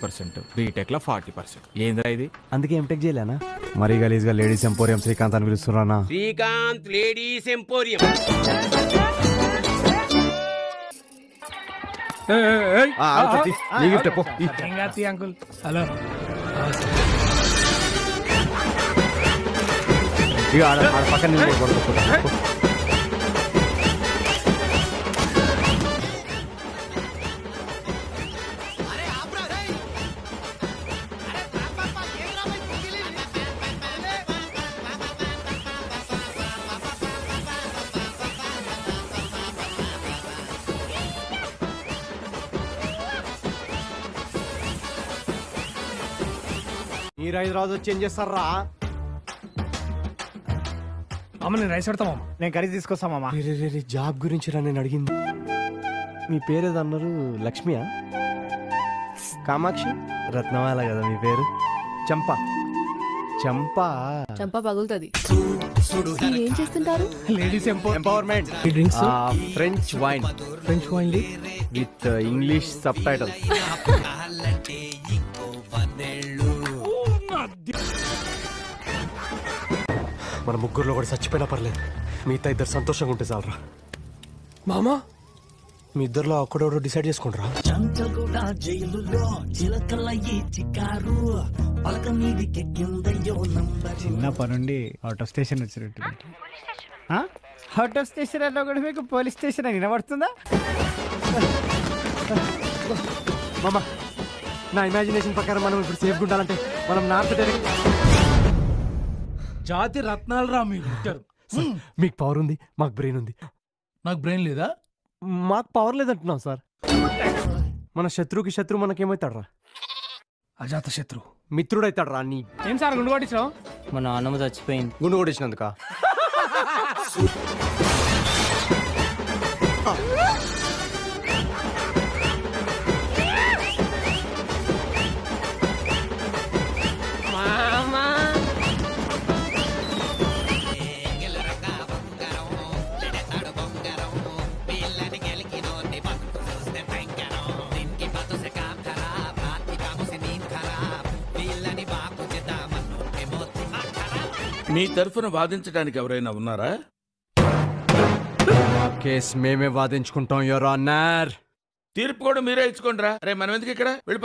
Percent బీటెక్లో forty percent ఏందిరా ఇది అందుకే ఎంటెక్ చేయలేనా మరీ గలీజ్గా లేడీస్ ఎంపోరియం శ్రీకాంత్ అని పిలుస్తున్నానా శ్రీకాంత్ లేడీస్ ఎంపోరియం నీ గిఫ్ట్ పో అంకుల్ హలో ఇక ఆడ ఆడ పక్కన నిలబడి కొడుకు, కొడుకు, పో. మీరు హైదరాబాద్ వచ్చి ఏం చేస్తారా అమ్మ నేను రైస్ పెడతామమ్మ నేను కర్రీ తీసుకొస్తామమ్మా రే, రే, రే, రే, జాబ్ గురించి రా నేను అడిగింది మీ పేరు ఏదో అన్నారు లక్ష్మియా కామాక్షి రత్నమాల కదా మీ పేరు చంప చంప చంప పగులుతుంది ఏం చేస్తుంటారు లేడీస్ ఎంపో empowerment drinks French wine French wine with English subtitle మన ముగ్గురులో కూడా చచ్చిపోయినా పర్లేదు మిగతా ఇద్దరు సంతోషంగా ఉంటే చాలరా మామా మీ ఇద్దరులో ఒక్కడోడు డిసైడ్ చేసుకుంటారా చంచగూడ జైలులో చిలకలయ్యి చికారు పలక మీదికెక్కిందయ్యో నంబరు చిన్నప్పటి నుండి అవుట్ ఆఫ్ స్టేషన్ వచ్చినట్టు అవుట్ ఆఫ్ స్టేషన్ అన్నా కూడా మీకు పోలీస్ స్టేషన్ అని వినబడుతుందా మామ నా ఇమాజినేషన్ ప్రకారం మనం ఇప్పుడు సేఫ్ ఉండాలంటే మనం నార్త్ డైరెక్ట్ జాతి రత్నాలు రా మీరు పుట్టారు మీకు పవర్ ఉంది మాకు బ్రెయిన్ ఉంది నాకు బ్రెయిన్ లేదా మాకు పవర్ లేదంటున్నాం సార్ మన శత్రువుకి శత్రువు మనకేమవుతాడు రా అజాత శత్రు మిత్రుడు అవుతాడు రా నీ ఏం సార్ గుండు కొట్టించావు మా నాన్నమ్మ చచ్చిపోయింది గుండు కొట్టేసినందుక మీ తరఫున వాదించడానికి ఎవరైనా ఉన్నారా కేసు మేమే వాదించుకుంటాం యువర్ ఆనర్ తీర్పు కూడా మీరే ఇచ్చుకోండి రా రే మనం ఎందుకు ఇక్కడ వెళ్ళి